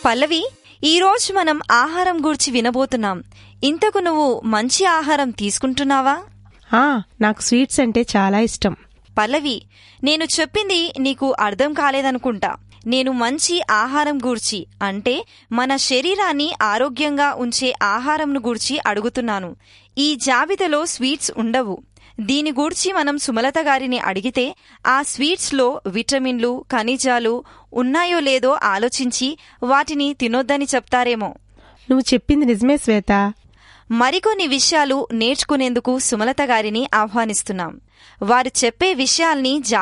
పల్లవి ఈరోజు మనం ఆహారం గూర్చి వినబోతున్నాం ఇంతకు నువ్వు మంచి ఆహారం తీసుకుంటున్నావా ఆ నాకు స్వీట్స్ అంటే చాలా ఇష్టం పల్లవి నేను చెప్పింది నీకు అర్థం కాలేదనుకుంటా నేను మంచి ఆహారం గూర్చి అంటే మన శరీరాన్ని ఆరోగ్యంగా ఉంచే ఆహారంను గూర్చి అడుగుతున్నాను ఈ జాబితాలో స్వీట్స్ ఉండవు దీని గూర్చి మనం సుమలత గారిని అడిగితే ఆ స్వీట్స్లో విటమిన్లు ఖనిజాలు ఉన్నాయో లేదో ఆలోచించి వాటిని తినొద్దని చెప్తారేమో నువ్వు చెప్పింది నిజమే శ్వేత మరికొన్ని విషయాలు నేర్చుకునేందుకు సుమలత గారిని ఆహ్వానిస్తున్నాం వారు చెప్పే విషయాల్ని